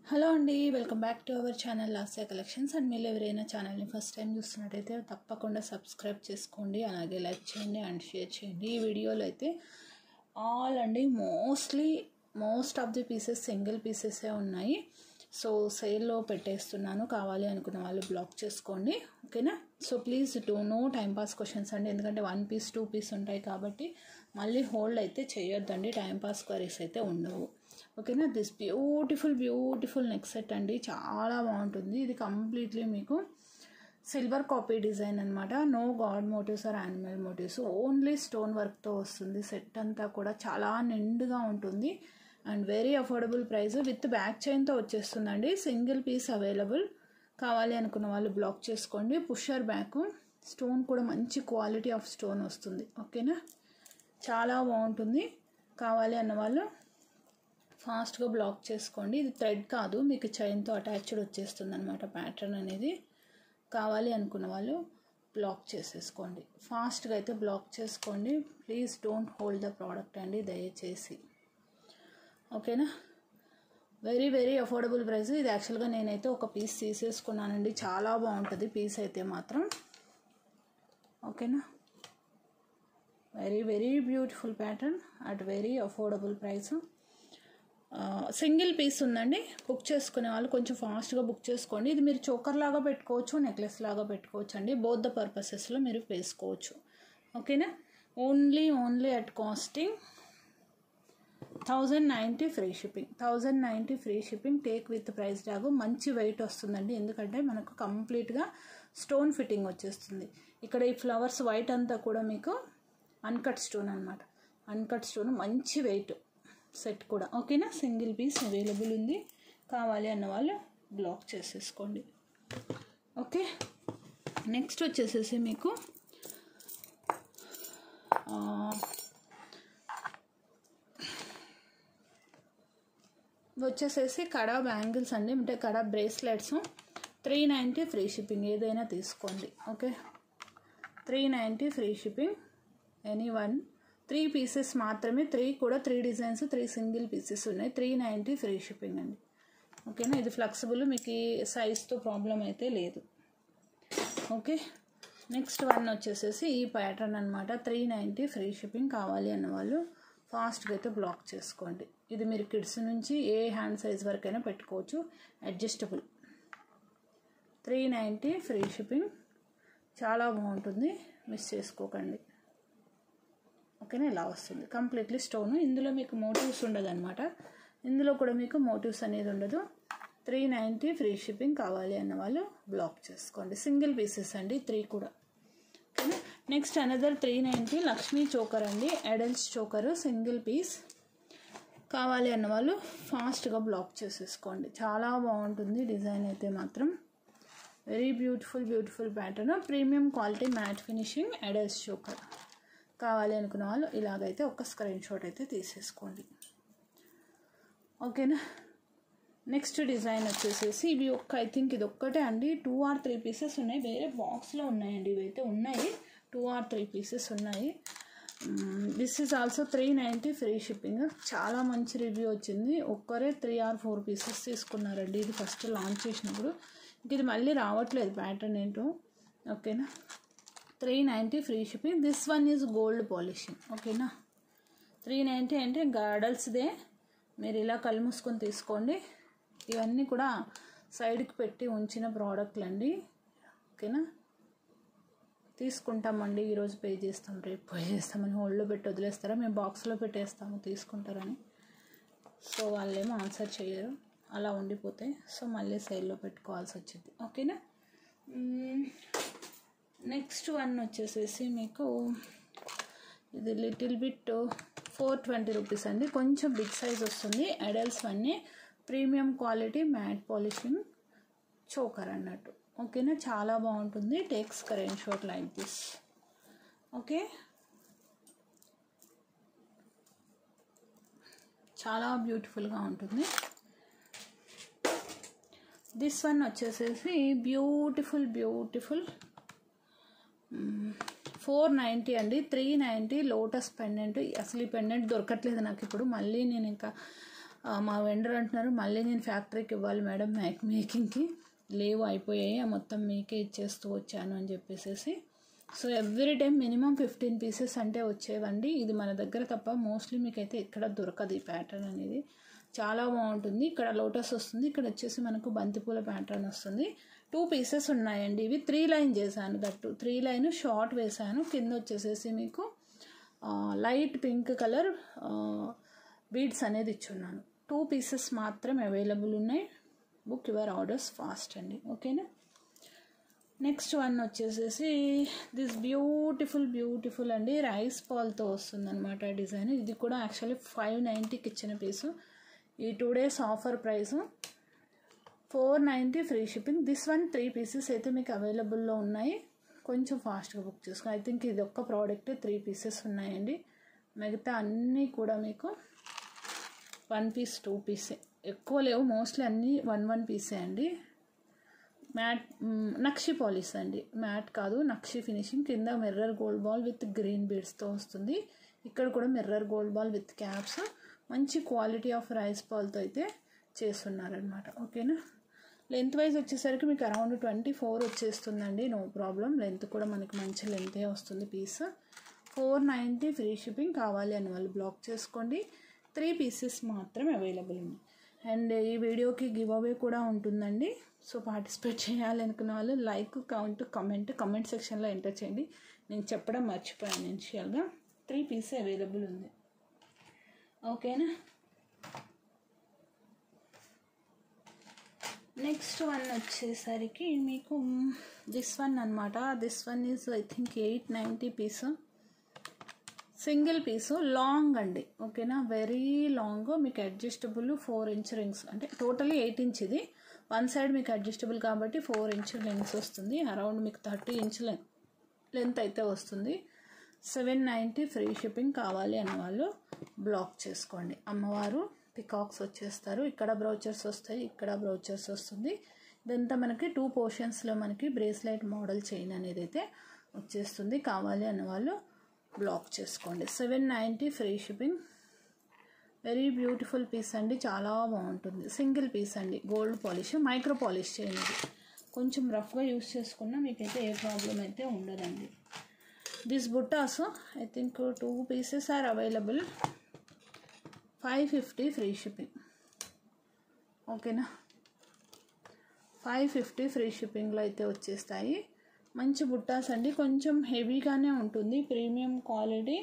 hello అండి welcome back to our channel Lasya collections and మీరు ఎవరైనా ఛానల్ని ఫస్ట్ టైం చూస్తున్నట్టయితే తప్పకుండా సబ్స్క్రైబ్ చేసుకోండి అలాగే లైక్ చేయండి అండ్ షేర్ చేయండి ఈ వీడియోలో అయితే ఆల్ అండి mostly most of the pieces single పీసెసే ఉన్నాయి సో సేల్లో పెట్టేస్తున్నాను కావాలి అనుకున్న వాళ్ళు బ్లాక్ చేసుకోండి ఓకేనా so please do no timepass questions అండి ఎందుకంటే వన్ పీస్ టూ పీస్ ఉంటాయి కాబట్టి మళ్ళీ హోల్డ్ అయితే చేయొద్దండి టైంపాస్ క్వరీస్ అయితే ఉండవు ఓకేనా this beautiful beautiful neck set అండి చాలా బాగుంటుంది ఇది కంప్లీట్లీ మీకు సిల్వర్ కాపీ డిజైన్ అనమాట no god motifs or animal motifs only stone వర్క్తో వస్తుంది సెట్ అంతా కూడా చాలా నిండుగా ఉంటుంది and very affordable price with back చైన్తో వచ్చేస్తుందండి సింగిల్ పీస్ అవైలబుల్ కావాలి అనుకున్న వాళ్ళు బ్లాక్ చేసుకోండి పుషర్ బ్యాక్ స్టోన్ కూడా మంచి క్వాలిటీ ఆఫ్ స్టోన్ వస్తుంది ఓకేనా చాలా బాగుంటుంది కావాలి అన్న వాళ్ళు ఫాస్ట్గా బ్లాక్ చేసుకోండి ఇది థ్రెడ్ కాదు మీకు చైన్తో అటాచ్డ్ వచ్చేస్తుంది అనమాట ప్యాటర్న్ అనేది కావాలి అనుకున్న వాళ్ళు బ్లాక్ చేసేసుకోండి ఫాస్ట్గా అయితే బ్లాక్ చేసుకోండి please don't hold the product అండి దయచేసి ఓకేనా వెరీ వెరీ అఫోర్డబుల్ ప్రైస్ ఇది యాక్చువల్గా నేనైతే ఒక పీస్ తీసేసుకున్నానండి చాలా బాగుంటుంది పీస్ అయితే మాత్రం ఓకేనా very very beautiful pattern at very affordable price single piece ఉందండి బుక్ చేసుకునే వాళ్ళు కొంచెం ఫాస్ట్గా బుక్ చేసుకోండి ఇది మీరు చోకర్ లాగా పెట్టుకోవచ్చు నెక్లెస్ లాగా పెట్టుకోవచ్చు అండి బోత్ ద పర్పసెస్లో మీరు వేసుకోవచ్చు ఓకేనా only only at costing thousand ninety free shipping thousand ninety free shipping take with price tag మంచి వెయిట్ వస్తుందండి ఎందుకంటే మనకు కంప్లీట్గా స్టోన్ ఫిట్టింగ్ వచ్చేస్తుంది ఇక్కడ ఈ ఫ్లవర్స్ వైట్ అంతా కూడా మీకు అన్కట్ స్టోన్ అనమాట అన్కట్ స్టోన్ మంచి వెయిట్ సెట్ కూడా ఓకేనా సింగిల్ పీస్ అవైలబుల్ ఉంది కావాలి అన్న వాళ్ళు బ్లాక్ చేసేసుకోండి ఓకే నెక్స్ట్ వచ్చేసేసి మీకు వచ్చేసేసి కడా బ్యాంగిల్స్ అండి అంటే kada bracelets three ninety free shipping ఏదైనా తీసుకోండి okay three ninety free shipping any one three pieces మాత్రమే త్రీ కూడా three designs three single pieces ఉన్నాయి త్రీ నైంటీ ఫ్రీ షిప్పింగ్ అండి ఓకేనా ఇది ఫ్లెక్సిబుల్ మీకు ఈ సైజ్తో ప్రాబ్లం అయితే లేదు ఓకే నెక్స్ట్ వన్ వచ్చేసేసి ఈ ప్యాటర్న్ అనమాట త్రీ నైంటీ ఫ్రీ షిప్పింగ్ కావాలి అన్న వాళ్ళు ఫాస్ట్గా అయితే బ్లాక్ చేసుకోండి ఇది మీరు కిడ్స్ నుంచి ఏ హ్యాండ్ సైజ్ వరకైనా పెట్టుకోవచ్చు adjustable three ninety free shipping చాలా బాగుంటుంది మిస్ చేసుకోకండి ఓకేనా ఇలా వస్తుంది కంప్లీట్లీ స్టోన్ ఇందులో మీకు మోటివ్స్ ఉండదు అనమాట ఇందులో కూడా మీకు మోటివ్స్ అనేది ఉండదు త్రీ నైంటీ ఫ్రీ షిప్పింగ్ కావాలి అన్న వాళ్ళు బ్లాక్ చేసుకోండి సింగిల్ పీసెస్ అండి త్రీ కూడా ఓకేనా next another three ninety Lakshmi choker అండి ఎడల్స్ చోకర్ సింగిల్ పీస్ కావాలి అన్న వాళ్ళు ఫాస్ట్గా బ్లాక్ చేసేసుకోండి చాలా బాగుంటుంది డిజైన్ అయితే మాత్రం very beautiful beautiful pattern premium quality matte finishing adults choker కావాలి అనుకున్న వాళ్ళు ఇలాగైతే ఒక స్క్రీన్ షాట్ అయితే తీసేసుకోండి ఓకేనా నెక్స్ట్ డిజైన్ వచ్చేసేసి ఇవి ఒక్క ఐ థింక్ ఇది ఒక్కటే అండి టూ ఆర్ త్రీ పీసెస్ ఉన్నాయి వేరే బాక్స్లో ఉన్నాయండి ఇవైతే ఉన్నాయి టూ ఆర్ త్రీ పీసెస్ ఉన్నాయి this is also three ninety free shipping చాలా మంచి రివ్యూ వచ్చింది ఒక్కరే త్రీ ఆర్ ఫోర్ పీసెస్ తీసుకున్నారండి ఇది ఫస్ట్ లాంచ్ చేసినప్పుడు ఇది మళ్ళీ రావట్లేదు ప్యాటర్న్ ఏంటో ఓకేనా three ninety free shipping this one is gold polishing ఓకేనా త్రీ నైంటీ అంటే గార్డల్స్దే మీరు ఇలా కళ్ళు మూసుకొని తీసుకోండి ఇవన్నీ కూడా సైడ్కి పెట్టి ఉంచిన ప్రోడక్ట్లు అండి ఓకేనా తీసుకుంటామండి ఈరోజు పే చేస్తాం రేపు పే చేస్తామని హోల్డ్లో పెట్టి వదిలేస్తారా మేము బాక్స్లో పెట్టేస్తాము తీసుకుంటారని సో వాళ్ళేమో ఆన్సర్ చేయరు అలా ఉండిపోతే సో మళ్ళీ సైడ్లో పెట్టుకోవాల్సి వచ్చింది ఓకేనా నెక్స్ట్ వన్ వచ్చేసేసి మీకు ఇది little bit four twenty rupees అండి కొంచెం బిగ్ సైజ్ వస్తుంది అడల్ట్స్ వన్నీ premium quality matte polishing choker అన్నట్టు ఓకేనా చాలా బాగుంటుంది take screenshot like this okay చాలా బ్యూటిఫుల్గా ఉంటుంది దిస్ వన్ వచ్చేసేసి బ్యూటిఫుల్ బ్యూటిఫుల్ ఫోర్ నైంటీ అండి త్రీ నైంటీ లోటస్ పెండెంట్ అసలు ఈ పెండెంట్ దొరకట్లేదు నాకు ఇప్పుడు మళ్ళీ నేను ఇంకా ఆ, మా వెండర్ అంటున్నారు మళ్ళీ నేను ఫ్యాక్టరీకి ఇవ్వాలి మేడం మేక్ మేకింగ్కి లేవు అయిపోయాయి ఆ మొత్తం మీకే ఇచ్చేస్తూ వచ్చాను అని చెప్పేసి so every time minimum fifteen pieces అంటే వచ్చేవండి ఇది మన దగ్గర తప్ప మోస్ట్లీ మీకైతే ఎక్కడ దొరకదు ఈ ప్యాటర్న్ అనేది చాలా బాగుంటుంది ఇక్కడ లోటస్ వస్తుంది ఇక్కడ వచ్చేసి మనకు బంతిపూల ప్యాటర్న్ వస్తుంది టూ పీసెస్ ఉన్నాయండి ఇవి త్రీ లైన్ చేశాను దట్టు త్రీ లైన్ షార్ట్ వేశాను కింద వచ్చేసేసి మీకు లైట్ పింక్ కలర్ బీడ్స్ అనేది ఇచ్చున్నాను టూ పీసెస్ మాత్రం అవైలబుల్ ఉన్నాయి బుక్ యువర్ ఆర్డర్స్ ఫాస్ట్ అండి ఓకేనా నెక్స్ట్ వన్ వచ్చేసేసి దిస్ బ్యూటిఫుల్ బ్యూటిఫుల్ అండి రైస్ పాల్తో వస్తుంది అనమాట డిజైన్ ఇది కూడా యాక్చువల్లీ ఫైవ్ నైంటీకి ఇచ్చిన పీసు ఈ two days offer price four ninety free shipping this one three pieces అయితే మీకు అవైలబుల్లో ఉన్నాయి కొంచెం ఫాస్ట్గా బుక్ చేసుకో ఐ థింక్ ఇది ఒక్క ప్రోడక్ట్ త్రీ పీసెస్ ఉన్నాయండి మిగతా అన్నీ కూడా మీకు వన్ పీస్ టూ పీసే ఎక్కువ లేవు మోస్ట్లీ అన్నీ వన్ వన్ పీసే అండి మ్యాట్ మ్, నక్షి పాలిష్ అండి మ్యాట్ కాదు నక్షి ఫినిషింగ్ కింద mirror gold ball with green బీడ్స్తో వస్తుంది ఇక్కడ కూడా mirror gold ball with caps మంచి క్వాలిటీ ఆఫ్ రైస్ పాల్తో అయితే చేస్తున్నారనమాట ఓకేనా లెంత్ వైజ్ వచ్చేసరికి మీకు అరౌండ్ ట్వంటీ ఫోర్ వచ్చేస్తుందండి నో ప్రాబ్లం లెంత్ కూడా మనకి మంచి లెంతే వస్తుంది piece four ninety free shipping కావాలి అని వాళ్ళు బ్లాక్ చేసుకోండి త్రీ పీసెస్ మాత్రం అవైలబుల్ ఉంది అండ్ ఈ వీడియోకి గివ్ అవే కూడా ఉంటుందండి సో పార్టిసిపేట్ చేయాలనుకున్న వాళ్ళు లైక్ కౌంట్ కమెంట్ కమెంట్ సెక్షన్లో ఎంటర్ చేయండి నేను చెప్పడం మర్చిపోయాను ఇనిషియల్గా త్రీ పీసే అవైలబుల్ ఉంది ఓకేనా నెక్స్ట్ వన్ వచ్చేసరికి మీకు దిస్ వన్ అనమాట this one is I think eight ninety piece single piece long అండి ఓకేనా వెరీ లాంగ్ మీకు అడ్జస్టబుల్ ఫోర్ ఇంచ్ రింగ్స్ అంటే టోటలీ ఎయిట్ ఇంచ్ ఇది వన్ సైడ్ మీకు అడ్జస్టబుల్ కాబట్టి ఫోర్ ఇంచ్ లెంగ్స్ వస్తుంది అరౌండ్ మీకు థర్టీ ఇంచ్ లెంత్ లెంత్ అయితే వస్తుంది సెవెన్ నైంటీ ఫ్రీ షిప్పింగ్ కావాలి అన్న వాళ్ళు బ్లాక్ చేసుకోండి అమ్మవారు పికాక్స్ వచ్చేస్తారు ఇక్కడ బ్రౌచర్స్ వస్తాయి ఇక్కడ బ్రౌచర్స్ వస్తుంది ఇదంతా మనకి టూ పోర్షన్స్లో మనకి బ్రేస్లెట్ మోడల్ చైన్ అనేది అయితే వచ్చేస్తుంది కావాలి అన్న వాళ్ళు బ్లాక్ చేసుకోండి seven ninety free shipping very beautiful piece అండి చాలా బాగుంటుంది సింగిల్ పీస్ అండి gold polish micro polish chain ఇది కొంచెం రఫ్గా యూస్ చేసుకున్నా మీకైతే ఏ ప్రాబ్లం అయితే ఉండదండి దిస్ బుట్టాస్ I think two pieces are available five fifty free shipping ఓకేనా ఫైవ్ ఫిఫ్టీ ఫ్రీ షిప్పింగ్లో అయితే వచ్చేస్తాయి మంచి బుట్టాస్ అండి కొంచెం హెవీగానే ఉంటుంది ప్రీమియం క్వాలిటీ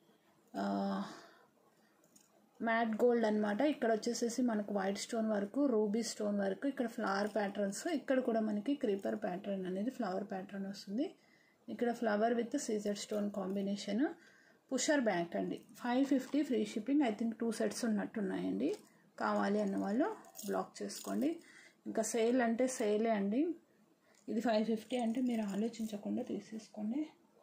మ్యాట్ గోల్డ్ అనమాట ఇక్కడ వచ్చేసేసి మనకు వైట్ స్టోన్ వరకు రూబీ స్టోన్ వరకు ఇక్కడ ఫ్లవర్ ప్యాటర్న్స్ ఇక్కడ కూడా మనకి క్రీపర్ ప్యాటర్న్ అనేది ఫ్లవర్ ప్యాటర్న్ వస్తుంది ఇక్కడ ఫ్లవర్ విత్ సీజర్ స్టోన్ కాంబినేషన్ పుషర్ బ్యాంక్ అండి five fifty free shipping I think two sets ఉన్నట్టున్నాయండి కావాలి అన్న వాళ్ళు బ్లాక్ చేసుకోండి ఇంకా సేల్ అంటే సేలే అండి ఇది ఫైవ్ ఫిఫ్టీ అంటే మీరు ఆలోచించకుండా తీసేసుకోండి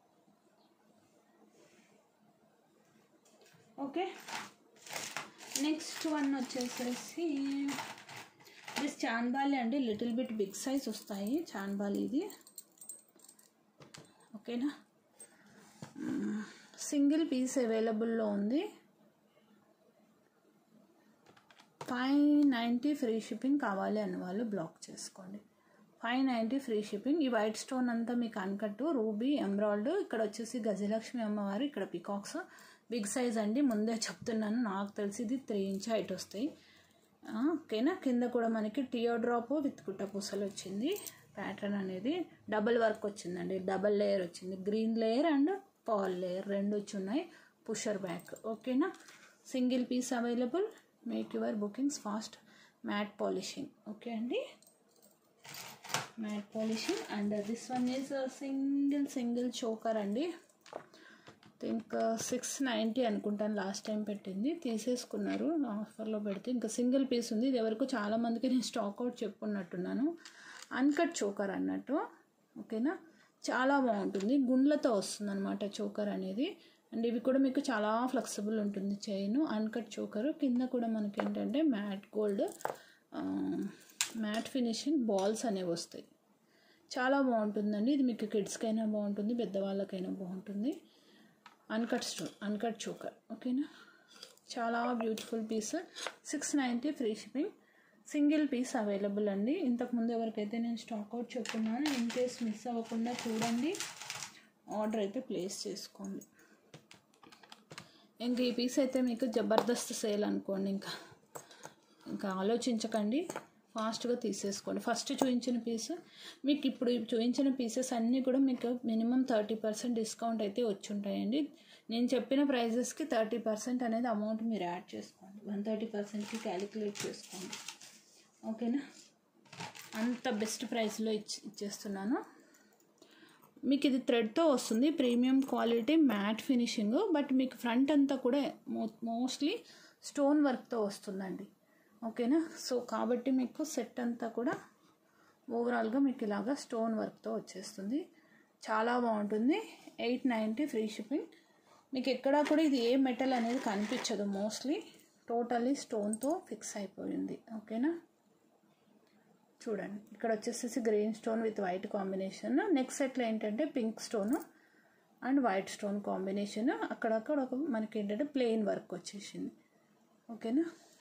ఓకే నెక్స్ట్ వన్ వచ్చేసేసి దిస్ చాన్బాలి అండి లిటిల్ బిట్ బిగ్ సైజ్ వస్తాయి చాన్బాలి ఇది ఓకేనా సింగిల్ పీస్ అవైలబుల్లో ఉంది ఫైవ్ నైంటీ ఫ్రీ షిప్పింగ్ కావాలి అన్న వాళ్ళు బ్లాక్ చేసుకోండి ఫైవ్ నైంటీ ఫ్రీ షిప్పింగ్ ఈ వైట్ స్టోన్ అంతా మీకు అన్కట్టు రూబీ ఎమరాల్డ్ ఇక్కడ వచ్చేసి గజలక్ష్మి అమ్మవారు ఇక్కడ పికాక్స్ బిగ్ సైజ్ అండి ముందే చెప్తున్నాను నాకు తెలిసి ఇది త్రీ ఇంచ్ హైట్ వస్తాయి ఆ, ఓకేనా కింద కూడా మనకి టియో డ్రాప్ విత్ కుట్ట పూసలు వచ్చింది ప్యాటర్న్ అనేది డబల్ వర్క్ వచ్చిందండి డబల్ లేయర్ వచ్చింది green layer and pearl layer రెండు వచ్చి ఉన్నాయి పుషర్ బ్యాక్ ఓకేనా single piece available make your bookings fast matte polishing okay అండి matte polishing and this one is single single choker అండి think six ninety అనుకుంటాను last time పెట్టింది తీసేసుకున్నారు ఆఫర్లో పెడితే ఇంకా సింగిల్ పీస్ ఉంది ఇది ఎవరికి చాలామందికి నేను స్టాక్ అవుట్ చెప్పుకున్నట్టున్నాను అన్కట్ చోకర్ అన్నట్టు ఓకేనా చాలా బాగుంటుంది గుండ్లతో వస్తుంది అనమాట చోకర్ అనేది అండ్ ఇవి కూడా మీకు చాలా ఫ్లెక్సిబుల్ ఉంటుంది చైన్ అన్కట్ చోకర్ కింద కూడా మనకి ఏంటంటే matte gold matte finishing balls అనేవి వస్తాయి చాలా బాగుంటుందండి ఇది మీకు కిడ్స్కైనా బాగుంటుంది పెద్దవాళ్ళకైనా బాగుంటుంది అన్కట్ స్టోన్ అన్కట్ చోకర్ ఓకేనా చాలా beautiful piece six ninety free shipping single piece available అండి ఇంతకుముందు ఎవరికైతే నేను స్టాక్ అవుట్ చెప్తున్నాను ఇన్ కేస్ మిస్ అవ్వకుండా చూడండి ఆర్డర్ అయితే ప్లేస్ చేసుకోండి ఇంక ఈ పీస్ అయితే మీకు జబర్దస్త్ సేల్ అనుకోండి ఇంకా ఇంకా ఆలోచించకండి ఫాస్ట్గా తీసేసుకోండి ఫస్ట్ చూపించిన పీస్ మీకు ఇప్పుడు చూపించిన పీసెస్ అన్నీ కూడా మీకు మినిమం థర్టీ పర్సెంట్ డిస్కౌంట్ అయితే వచ్చి ఉంటాయండి నేను చెప్పిన ప్రైజెస్కి థర్టీ పర్సెంట్ అనేది అమౌంట్ మీరు యాడ్ చేసుకోండి వన్ థర్టీ పర్సెంట్కి క్యాలిక్యులేట్ చేసుకోండి ఓకేనా అంత బెస్ట్ ప్రైస్లో ఇచ్చి ఇచ్చేస్తున్నాను మీకు ఇది థ్రెడ్తో వస్తుంది premium quality matte finishing but మీకు ఫ్రంట్ అంతా కూడా మో మోస్ట్లీ స్టోన్ వర్క్తో వస్తుందండి ఓకేనా సో కాబట్టి మీకు సెట్ అంతా కూడా ఓవరాల్గా మీకు ఇలాగా స్టోన్ వర్క్తో వచ్చేస్తుంది చాలా బాగుంటుంది ఎయిట్ నైంటీ ఫ్రీ షిప్పింగ్ మీకు ఎక్కడా కూడా ఇది ఏ మెటల్ అనేది కనిపించదు మోస్ట్లీ టోటలీ స్టోన్తో ఫిక్స్ అయిపోయింది ఓకేనా చూడండి ఇక్కడ వచ్చేసేసి green stone with white combination next సెట్లో ఏంటంటే pink stone and white stone combination అక్కడక్కడ ఒక మనకి ఏంటంటే ప్లెయిన్ వర్క్ వచ్చేసింది ఓకేనా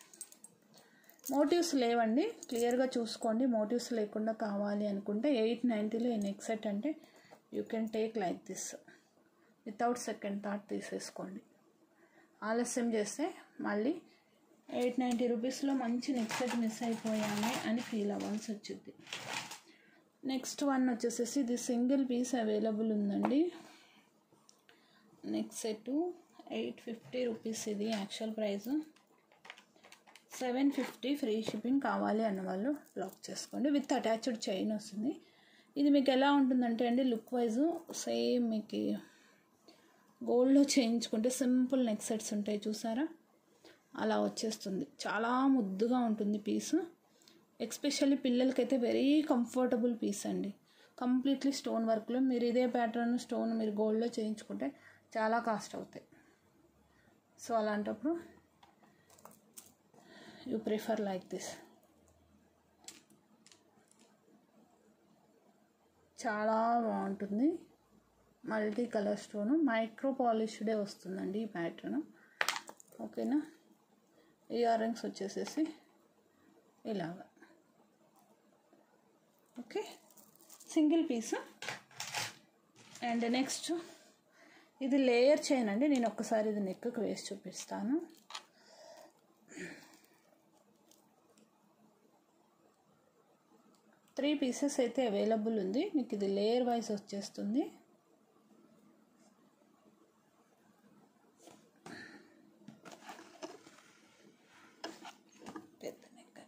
మోటివ్స్ లేవండి క్లియర్గా చూసుకోండి మోటివ్స్ లేకుండా కావాలి అనుకుంటే ఎయిట్ నైంటీలో ఈ నెక్ సెట్ అంటే you can take like this without second thought తీసేసుకోండి ఆలస్యం చేస్తే మళ్ళీ ఎయిట్ నైంటీ రూపీస్లో మంచి నెక్ సెట్ మిస్ అయిపోయామే అని ఫీల్ అవ్వాల్సి వచ్చింది నెక్స్ట్ వన్ వచ్చేసేసి ఇది సింగిల్ పీస్ అవైలబుల్ ఉందండి next set eight fifty rupees ఇది actual price seven fifty free shipping కావాలి అన్న వాళ్ళు లాక్ చేసుకోండి విత్ అటాచ్డ్ చైన్ వస్తుంది ఇది మీకు ఎలా ఉంటుందంటే అండి లుక్ వైజ్ సేమ్ మీకు గోల్డ్లో చేయించుకుంటే సింపుల్ నెక్ సెట్స్ ఉంటాయి చూసారా అలా వచ్చేస్తుంది చాలా ముద్దుగా ఉంటుంది పీస్ ఎక్స్పెషల్లీ పిల్లలకైతే వెరీ కంఫర్టబుల్ పీస్ అండి కంప్లీట్లీ స్టోన్ వర్క్లో మీరు ఇదే ప్యాటర్న్ స్టోన్ మీరు గోల్డ్లో చేయించుకుంటే చాలా కాస్ట్ అవుతాయి సో అలాంటప్పుడు యూ ప్రిఫర్ లైక్ దిస్ చాలా బాగుంటుంది మల్టీ కలర్ స్టోన్ మైక్రో పాలిష్డే వస్తుందండి ఈ ప్యాటర్న్ ఓకేనా ఇయర్ రింగ్స్ వచ్చేసేసి ఇలాగా okay single piece and next ఇది లేయర్ చైన్ అండి నేను ఒక్కసారి ఇది నెక్కి వేసి చూపిస్తాను త్రీ పీసెస్ అయితే అవైలబుల్ ఉంది మీకు ఇది లేయర్ వైజ్ వచ్చేస్తుంది పెద్ద neck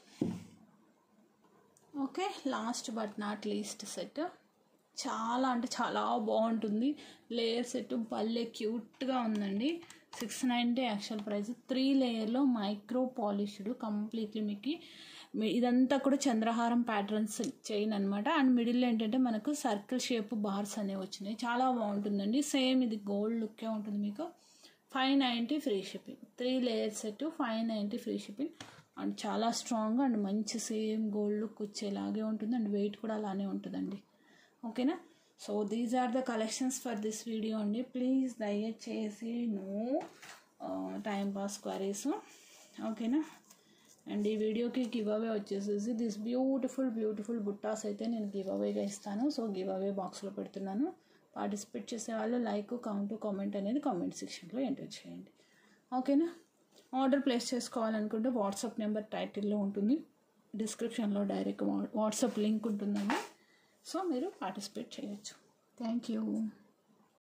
okay last but not least set చాలా అంటే చాలా బాగుంటుంది లేయర్ సెట్ భలే క్యూట్గా ఉందండి six ninety actual price three లేయర్లో మైక్రో పాలిష్డ్ కంప్లీట్లీ మీకు మీ- ఇదంతా కూడా చంద్రహారం ప్యాటర్న్స్ చైన్ అనమాట అండ్ మిడిల్లో ఏంటంటే మనకు సర్కిల్ షేప్ బార్స్ అనేవి వచ్చినాయి చాలా బాగుంటుందండి సేమ్ ఇది గోల్డ్ లుక్కే ఉంటుంది మీకు five ninety free shipping three layer set five ninety free shipping and చాలా స్ట్రాంగ్ అండ్ మంచి సేమ్ గోల్డ్ లుక్ వచ్చేలాగే ఉంటుంది అండ్ వెయిట్ కూడా అలానే ఉంటుందండి ఓకేనా so these are the collections for this video అండి ప్లీజ్ దయచేసి నో టైం పాస్ క్వరీస్ ఓకేనా అండ్ ఈ వీడియోకి గివ్ అవే వచ్చేసేసి దిస్ బ్యూటిఫుల్ బ్యూటిఫుల్ బుట్టాస్ అయితే నేను గివ్ అవేగా ఇస్తాను సో గివ్ అవే బాక్స్లో పెడుతున్నాను పార్టిసిపేట్ చేసే వాళ్ళు లైక్ కౌంట్ కామెంట్ అనేది కామెంట్ సెక్షన్లో ఎంటర్ చేయండి ఓకేనా ఆర్డర్ ప్లేస్ చేసుకోవాలనుకుంటే వాట్సాప్ నెంబర్ టైటిల్లో ఉంటుంది డిస్క్రిప్షన్లో డైరెక్ట్ వాట్సాప్ లింక్ ఉంటుందండి సో మీరు పార్టిసిపేట్ చేయొచ్చు థ్యాంక్ యూ